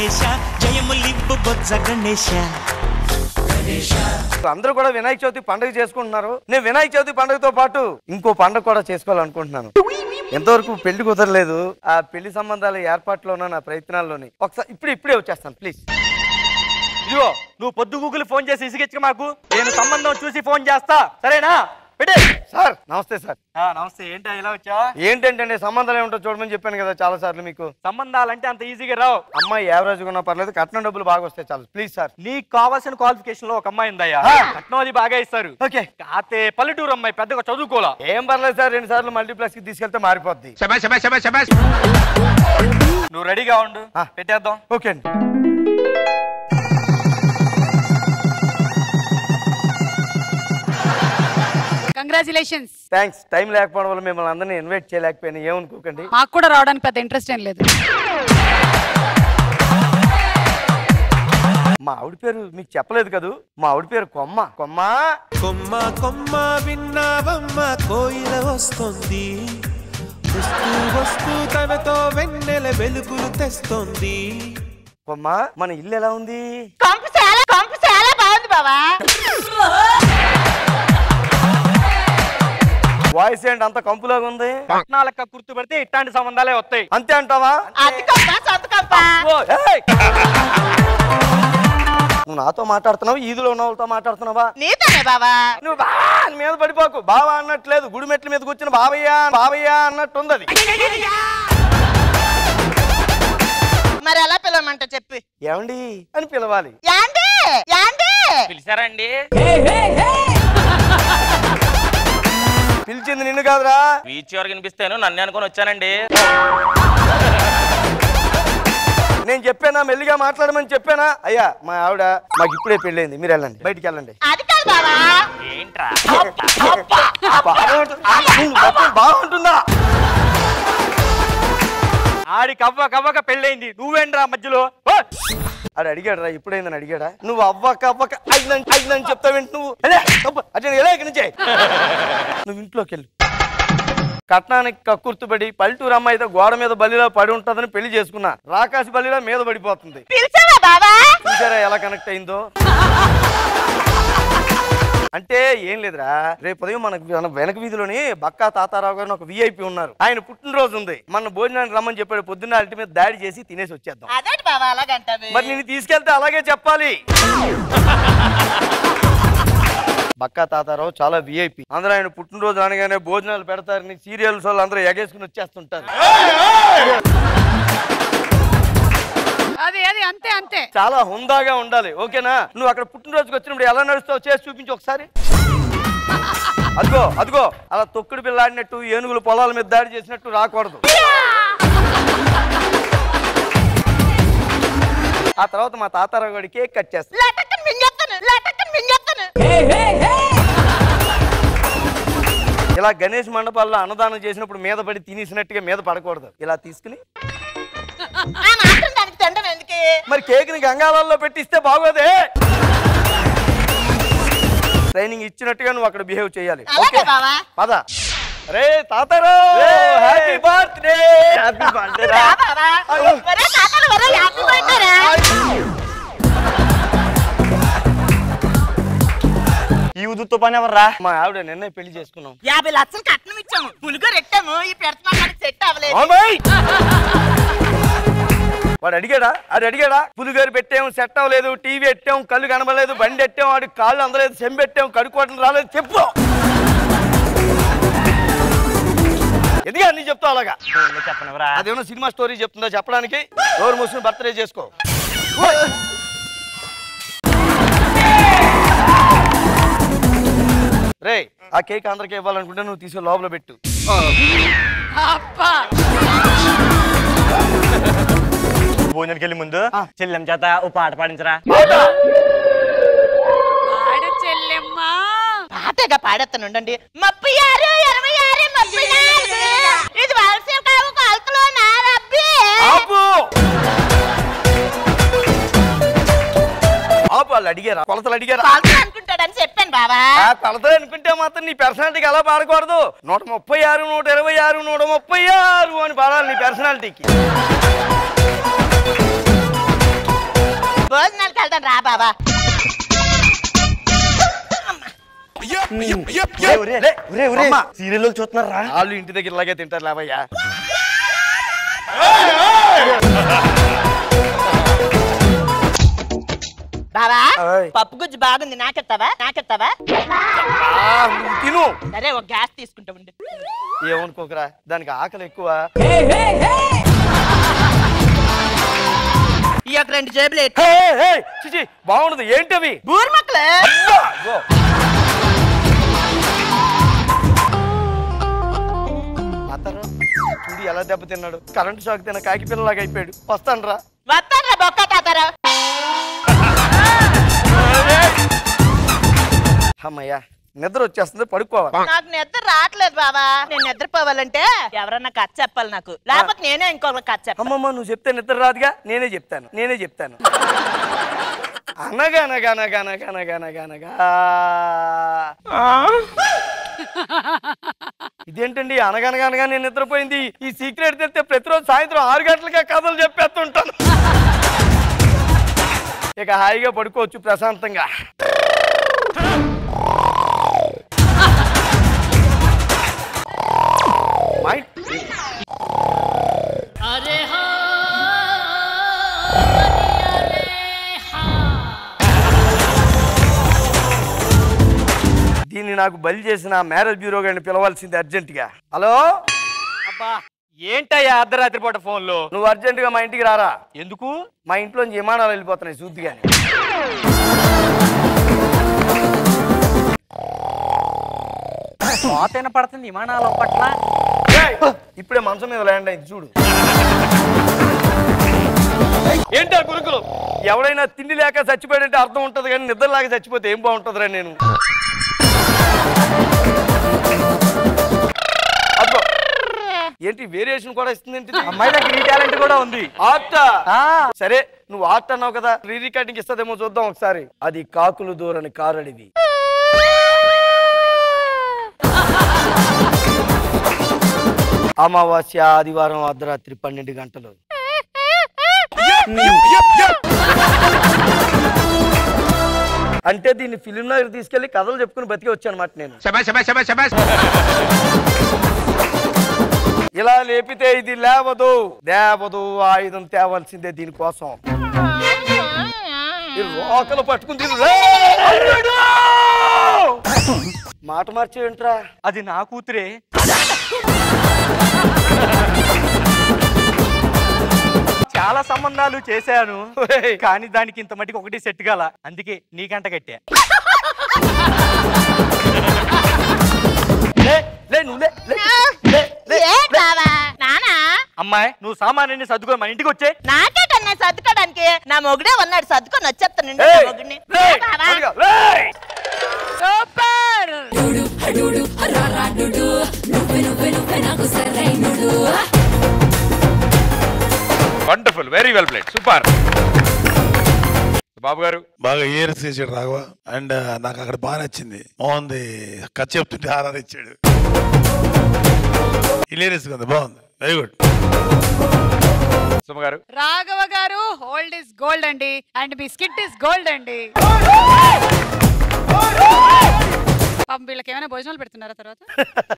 గణేశ జయములివ్వు బొజ్జ గణేశ అందరూ కూడా వినాయక చవితి పండుగ చేసుకుంటున్నారు నేను వినాయక చవితి పండుగతో పాటు ఇంకో పండుగ కూడా చేసుకోవాలనుకుంటున్నాను ఎంతవరకు పెళ్లి కుదరలేదు ఆ పెళ్లి సంబంధాల ఏర్పాటులోనూ నా ప్రయత్నాల్లోని ఒకసారి ఇప్పుడు ఇప్పుడే వచ్చేస్తాను ప్లీజ్ ఇదిగో నువ్వు పొద్దు గూగుల్ ఫోన్ చేసి ఇసుగిచ్చక మాకు నేను సంబంధం చూసి ఫోన్ చేస్తా సరేనా పెట్టే సార్ నమస్తే సార్ నమస్తే ఏంటా ఇలా వచ్చావా ఏంటంటే సంబంధాలు ఏమిటో చూడమని చెప్పాను కదా చాలా సార్లు మీకు సంబంధాలంటే అంత ఈజీగా రావు అమ్మాయి యావరేజ్ ఉన్నా పర్లేదు కట్నం డబ్బులు బాగా వస్తాయి చాలు ప్లీజ్ సార్ నీకు కావాల్సిన క్వాలిఫికేషన్ లో ఒక అమ్మాయి ఉందయ్యా ఆ. కట్నం అది బాగా ఇస్తారు ఓకే కాతే పల్లెటూరు అమ్మాయి పెద్దగా చదువుకోలా ఏం పర్లేదు సార్ రెండు సార్లు మల్టీప్లెక్స్ కి తీసుకెళ్తే మారిపోద్ది నువ్వు రెడీగా ఉండు ఆ. పెట్టేద్దాం ఓకే అండి కంగ్రాచులేషన్స్ థ్యాంక్స్ టైం లేకపోవడం వల్ల మిమ్మల్ని అందరినీ ఇన్వైట్ చేయలేకపోయినా ఏమనుకోకండి మాకు కూడా రావడానికి పెద్ద ఇంట్రెస్ట్ ఏం లేదు మా ఆవిడ పేరు మీకు చెప్పలేదు కదూ మా ఆవిడ పేరు కొమ్మ కొమ్మ కొమ్మ కొమ్మ విన్నావమ్మ కోయిల వస్తుంది వస్తూ వస్తూ తనతో వెన్నెల వెలుగులు తెస్తుంది కొమ్మ మన ఇల్లు ఎలా ఉంది కంపు చాలా కంపు చాలా బాగుంది బావా వాయిస్ ఏంటి అంత కంపులాగా ఉంది కట్నాలక్క గుర్తు పెడితే ఇట్లాంటి సంబంధాలే వస్తాయి అంతే అంటావా అతి కంప సొంత కంప ఓ, ఏయ్! నువ్వు నాతో మాట్లాడుతున్నావు ఈదులో ఉన్న వాళ్ళతో మాట్లాడుతున్నావా నీతోనే బావా నువ్వు బా అని మీద పడిపోకు బావా అన్నట్లేదు గుడి మెట్ల మీద కూర్చుని బావయ్య బావయ్య అన్నట్టు ఉంది అది మరి ఎలా పిలవమంట చెప్పి ఏమండి అని పిలవాలి యాండి యాండి పిలిచారండి పిలిచింది నిన్ను కాదురా బీచ్ వరకు వినిపిస్తాను నన్ను అనుకొని వచ్చానండి నేను చెప్పానా మెల్లిగా మాట్లాడమని చెప్పానా అయ్యా మా ఆవిడ మాకు ఇప్పుడే పెళ్ళైంది మీరు వెళ్ళండి బయటికి వెళ్ళండి అది కాదు బావా ఏంట్రా బాగుంటుంది- బాగుంటుందా ఆడి కవ్వ కవ్వక పెళ్ళైంది నువ్వేంట్రా మధ్యలో ఓ! అది అడిగాడు రా ఇప్పుడైందని అడిగాడా నువ్వు అవ్వక అవ్వక అయిందని అయిందని చెప్తావేంటి నువ్వు ఎలే, తప్పు. అటు ఎలా ఇక్కడి నుంచే నువ్వు ఇంట్లోకి వెళ్ళు కట్నానికి కక్కుర్తుపడి పల్లెటూరు అమ్మాయి అయితే గోడ మీద బలిలో పడి ఉంటుందని పెళ్లి చేసుకున్నా రాకాసి బలిలో మీద పడిపోతుంది పిలిచావా బావా చూసారా ఎలా కనెక్ట్ అయిందో అంటే ఏం లేదురా రేపు ఉదయం మనకు మన వెనక వీధిలోని బక్కా తాతారావు గారిని ఒక విఐపి ఉన్నారు ఆయన పుట్టినరోజు ఉంది మన భోజనానికి రమ్మని చెప్పాడు పొద్దున్న అల్టి మీద దాడి చేసి తినేసి వచ్చేద్దాం అదేంటి బావా అలాగంటావి మరి నిన్ను తీసుకెళ్తే అలాగే చెప్పాలి బక్కా తాతారావు చాలా విఐపి అందరూ ఆయన పుట్టినరోజు అనగానే భోజనాలు పెడతారని సీరియల్స్ వాళ్ళు అందరూ ఎగేసుకుని వచ్చేస్తుంటారు అది అది అంతే అంతే చాలా హుందాగా ఉండాలి ఓకేనా నువ్వు అక్కడ పుట్టినరోజుకి వచ్చినప్పుడు ఎలా నడుస్తావు చేసి చూపించు ఒకసారి అదిగో అదిగో అలా తొక్కుడు పిల్లాడినట్టు ఏనుగులు పొలాల మీద దాడి చేసినట్టు రాకూడదు ఆ తర్వాత మా తాతారావు గారి కేక్ కట్ చేస్తా లటక్కని మింగేస్తాను లటక్కని మింగేస్తాను ఇలా గణేష్ మండపాల్లో అన్నదానం చేసినప్పుడు మీద పడి తినేసినట్టుగా మీద పడకూడదు ఇలా తీసుకుని ఆ మాత్రం దానికి తినడం ఎందుకు మరి కేక్ ని గంగాళాల్లో పెట్టిస్తే బాగోదే ట్రైనింగ్ ఇచ్చినట్టుగా నువ్వు అక్కడ బిహేవ్ చేయాలి అలాగే ఓకే బావా పద రే తాతారో హ్యాపీ బర్త్డే హ్యాపీ బర్త్డే రా బావా ఒరే తాతలు ఒరే హ్యాపీ బర్త్డే రా ఈ ఉదుతో పని ఎవర్రా మా ఆవిడ నిన్నే పెళ్లి చేసుకున్నాం యాభై లక్షలు కట్నం ఇచ్చాము పులిగో రెట్టాము ఈ పెడతానికి సెట్ అవ్వలేదు ఓమయ్! వాడు అడిగాడా అది అడిగాడా పులిగారు పెట్టాము సెట్ అవ్వలేదు టీవీ పెట్టాం కళ్ళు కనబడలేదు బండి పెట్టాం వాడి కాళ్ళు అందలేదు సెమ్ పెట్టాం కడుక్కోవడం రాలేదు చెప్పు ఎందుకు అన్ని చెప్తావు అలాగా చెప్పనవరా అదేమన్నా సినిమా స్టోరీ చెప్తుందా చెప్పడానికి ఎవరు మూసుకుని బర్త్డే చేసుకో రే ఆ కేక్ అందరికీ ఇవ్వాలనుకుంటే నువ్వు తీసుకొని లోపల పెట్టు అబ్బా భోజనానికి వెళ్ళి ముందు చెల్లెం చేత ఓ పాట పాడించరా ఆడు చెల్లెమ్మ పాటగా పాడేస్తాను ఉండండి ముప్పై ఆరు ఇరవై ఆరు ముప్పై నాలుగు ఇది వలస కావు కొలతలో నా రబ్బి ఆపు ఆపు వాళ్ళు అడిగారా కొలతలు అడిగారా కొలతలు అనుకుంటాడని చెప్పాను బావా ఆ కొలతలు అనుకుంటే మాత్రం నీ పర్సనాలిటీకి అలా పాడకూడదు నూట ముప్పై ఆరు నూట ఇరవై ఆరు నూట ముప్పై ఆరు అని పాడాలి నీ పర్సనాలిటీకి భోజనాలకు వెళ్దాం రా బాబా సీరియల్ చూస్తున్నారా వాళ్ళు ఇంటి దగ్గర ఇలాగే తింటారు లేవయ్యా బాబా ఓయ్. పప్పు గుజ్జు బాగుంది నాకెత్తావా నాకెత్తావా ఆ, నువ్వు తిను సరే ఒక గ్యాస్ తీసుకుంటా ఉండు ఏమనుకోకరా దానికి ఆకలి ఎక్కువ ఈ యొక్క రెండు జేబులు ఎట్టు. హే, హే, చిచి బాగుండదు ఏంటవి బూరు మొక్కలే ఇగో. అతను చూడు ఎలా దెబ్బతిన్నాడు కరెంటు షాక్ తిన్న కాకి పిల్లలాగా అయిపోయాడు వస్తాను రా వస్తాను బొక్క తాతారా అమ్మయ్యా నిద్ర వచ్చేస్తుంది పడుకోవాలి నాకు నిద్ర రావట్లేదు బాబా నేను నిద్రపోవాలంటే ఎవరన్నా కథ చెప్పాలి నాకు లేకపోతే నేనే ఇంకొక కథ చెప్పాలి అమ్మమ్మ నువ్వు చెప్తే నిద్ర రాదుగా నేనే చెప్తాను నేనే చెప్తాను అనగా అనగా అనగా అనగా అనగా అనగా అనగా ఇదేంటండి అనగనగా అనగా నేను నిద్రపోయింది ఈ సీక్రెట్ తెలిస్తే ప్రతిరోజు సాయంత్రం ఆరు గంటలకే కథలు చెప్పేస్తుంటాను ఇక హాయిగా పడుకోవచ్చు ప్రశాంతంగా మై దీన్ని నాకు బలి చేసిన మ్యారేజ్ బ్యూరో గారిని పిలవాల్సింది అర్జెంటుగా హలో అబ్బా ఏంటయ్యా అర్ధరాత్రి పూట ఫోన్లో నువ్వు అర్జెంటుగా మా ఇంటికి రారా ఎందుకు మా ఇంట్లోంచి విమానాలు వెళ్ళిపోతున్నాయి చూద్ది కానీ కోతైన పడుతుంది విమానాల పట్ల ఇప్పుడే మంచం మీద ల్యాండ్ అయింది చూడు ఏంటా గురుకులు ఎవడైనా తిండి లేక చచ్చిపోయాడంటే అర్థం ఉంటది కానీ నిద్ర లేక చచ్చిపోతే ఏం బాగుంటుందిరా నేను అబ్బో ఏంటి వేరియేషన్ కూడా ఇస్తుంది ఏంటి అమ్మాయి దగ్గర ఈ టాలెంట్ కూడా ఉంది ఆర్ట్ సరే నువ్వు ఆర్ట్ అన్నావు కదా రీ రికార్డింగ్ ఇస్తుందేమో చూద్దాం ఒకసారి అది కాకులు దూరని కారడివి అమావాస్య ఆదివారం అర్ధరాత్రి పన్నెండు గంటలు అంటే దీన్ని ఫిలిం నగర్ తీసుకెళ్లి కథలు చెప్పుకుని బతికి వచ్చానమాట నేను ఇలా లేపితే ఇది లేవదు దేవదు ఆయుధం తేవాల్సిందే దీనికోసం ఈ రోకలు పట్టుకుని తిను. రేయ్! అల్లుడు! మాట మార్చేయంట్రా అది నా కూతురే చాలా సంబంధాలు చేశాను ఒరేయ్, కానీ దానికి ఇంత మట్టికి ఒకటి సెట్ కాల అందుకే నీకంట కట్టా లే, లే, నువ్వు లే, లే, లే, లే, ఏ లే. బావా నానా అమ్మాయి నువ్వు సామాన్యాన్ని సర్దుకొని మన ఇంటికి వచ్చే నాకేటన్నా సర్దుకోవడానికి నా మొగుడే ఉన్నాడు సర్దుకొని వచ్చేస్తానండి నా ఏయ్, మొగుడిని రేయ్, బావా. అదిగో, రేయ్. Super wonderful very well played super బాబు గారు బాగా ఇయర్స్ చేసాడు రాఘవ అండ్ నాకు అక్కడ బాగా నచ్చింది బాగుంది కథ చెప్తుంటే ఆర్ఆర్ ఇచ్చాడు ఇలేరియస్ ఉంది బాగుంది వెరీ గుడ్ సుమ గారు రాఘవ గారు హోల్డ్ ఇస్ గోల్డ్ అండి అండ్ మీ స్కిట్ ఇస్ గోల్డ్ అండి పాపం వీళ్ళకి ఏమైనా భోజనాలు పెడుతున్నారా తర్వాత